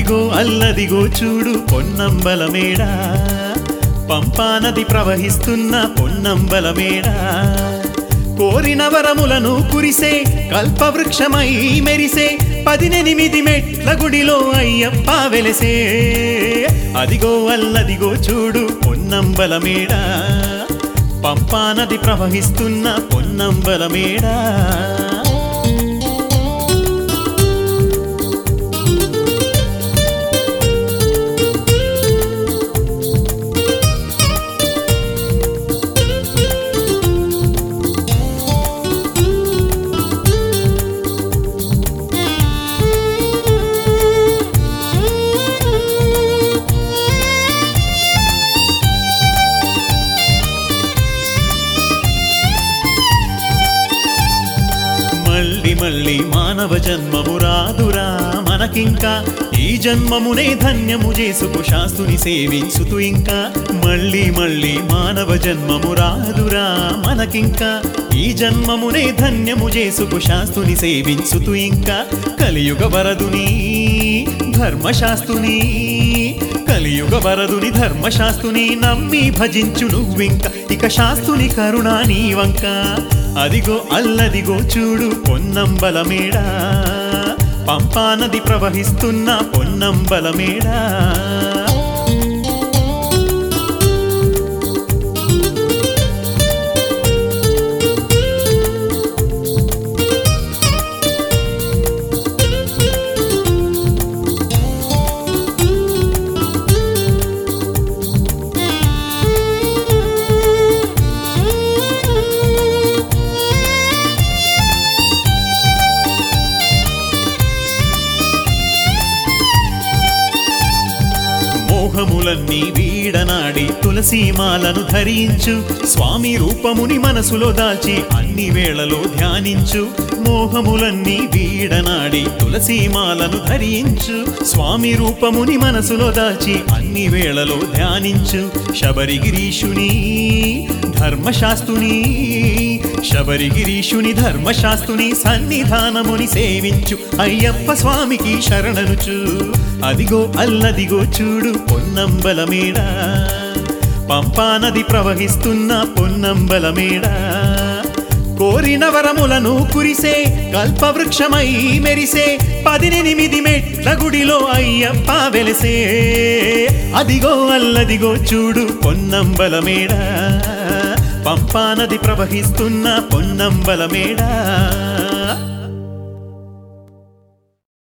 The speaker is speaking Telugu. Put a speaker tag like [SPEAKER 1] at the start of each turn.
[SPEAKER 1] అదిగో అల్లదిగో చూడు పొన్నంబల మేడ పంపానది ప్రవహిస్తున్న పొన్నంబల మేడ కోరిన వరములను కురిసే కల్పవృక్షమై మెరిసే పదినెనిమిది మెట్ల గుడిలో అయ్యప్ప వెలసే అదిగో అల్లదిగో చూడు పొన్నంబల మేడ పంపానది ప్రవహిస్తున్న పొన్నంబల మేడ మళ్ళీ మళ్ళీ మానవ జన్మము రాదురా మనకింకా ఈ జన్మమునే ధన్యము చేసుకు శాస్తుని సేవించుతూ ఇంకా మళ్ళీ మళ్ళీ మానవ జన్మము రాదురా మనకింకా ఈ జన్మమునే ధన్యము చేసుకు శాస్తుని సేవించుతూ ఇంకా కలియుగ వరదుని ధర్మశాస్తుని కలియుగ వరదుని ధర్మశాస్తుని నమ్మి భజించు నువ్వింక ఇక శాస్తుని కరుణా నీ వంక అదిగో అల్లదిగో చూడు పొన్నంబల మేడ పంపానది ప్రవహిస్తున్న పొన్నంబల మేడ మోహములన్నీ వీడనాడి తులసీమాలను ధరించు స్వామి రూపముని మనసులో దాచి అన్ని వేళలో ధ్యానించు మోహములన్నీ వీడనాడి తులసీమాలను ధరించు స్వామి రూపముని మనసులో దాచి అన్ని వేళలో ధ్యానించు శబరిగిరీషుని ధర్మశాస్తుని శబరిగిరీషుని ధర్మశాస్తుని సన్నిధానముని సేవించు అయ్యప్ప స్వామికి శరణనుచు అదిగో అల్లదిగో చూడు పొన్నంబల మేడ పంపానది ప్రవహిస్తున్న పొన్నంబల మేడ కోరిన వరములను కురిసే కల్పవృక్షమై మెరిసే పదినెనిమిది మెట్ల గుడిలో అయ్యప్ప వెలసే అదిగో అల్లదిగో చూడు పొన్నంబల మేడ పంపానది ప్రవహిస్తున్న పొన్నంబల మేడ